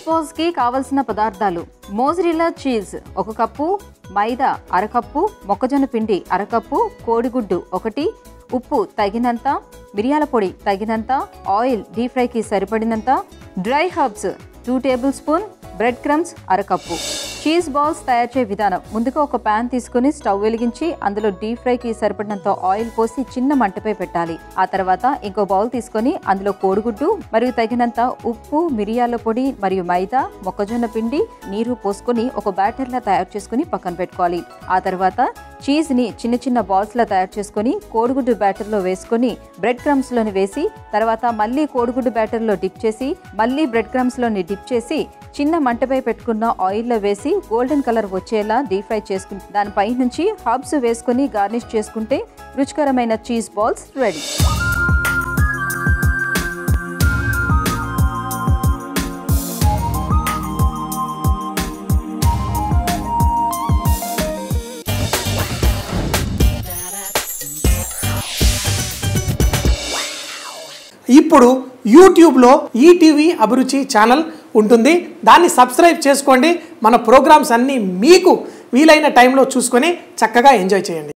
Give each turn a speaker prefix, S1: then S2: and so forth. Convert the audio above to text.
S1: బాల్స్కి కావలసిన పదార్థాలు మోజరిలా చీజ్ ఒక కప్పు మైదా అరకప్పు మొక్కజొన్న పిండి అరకప్పు కోడిగుడ్డు ఒకటి ఉప్పు తగినంత మిరియాల పొడి తగినంత ఆయిల్ డీప్ ఫ్రైకి సరిపడినంత dry herbs two tablespoon bread crumbs అరకప్పు చీజ్ బాల్స్ తయారు చేయ విధానం ముందుగా ఒక ప్యాన్ తీసుకుని స్టవ్ వెలిగించి అందులో డీప్ ఫ్రైకి సరిపడినంత ఆయిల్ పోసి చిన్న మంటపై పెట్టాలి ఆ తర్వాత ఇంకో బౌల్ తీసుకొని అందులో కోడిగుడ్డు మరియు తగినంత ఉప్పు మిరియాల పొడి మరియు మైదా మొక్కజొన్న పిండి నీరు పోసుకొని ఒక బ్యాటర్ లా తయారు చేసుకుని పక్కన పెట్టుకోవాలి ఆ తర్వాత చీజ్ ని చిన్న చిన్న బాల్స్ లా తయారు చేసుకొని కోడిగుడ్డు బ్యాటర్ లో వేసుకొని బ్రెడ్ క్రమ్స్ లోని వేసి తర్వాత మళ్ళీ కోడిగుడ్డు బ్యాటర్ లో డిప్ చేసి మళ్ళీ బ్రెడ్ క్రమ్స్ లోని డిప్ చేసి చిన్న మంటపై పెట్టుకున్న ఆయిల్లో వేసి గోల్డెన్ కలర్ వచ్చేలా డీప్ ఫ్రై చేసుకుని దానిపై నుంచి హబ్స్ వేసుకొని గార్నిష్ చేసుకుంటే రుచికరమైన చీజ్ బాల్స్ రెడీ
S2: ఇప్పుడు యూట్యూబ్లో ఈటీవీ అభిరుచి ఛానల్ ఉంటుంది దాన్ని సబ్స్క్రైబ్ చేసుకోండి మన ప్రోగ్రామ్స్ అన్నీ మీకు వీలైన టైంలో చూసుకొని చక్కగా ఎంజాయ్ చేయండి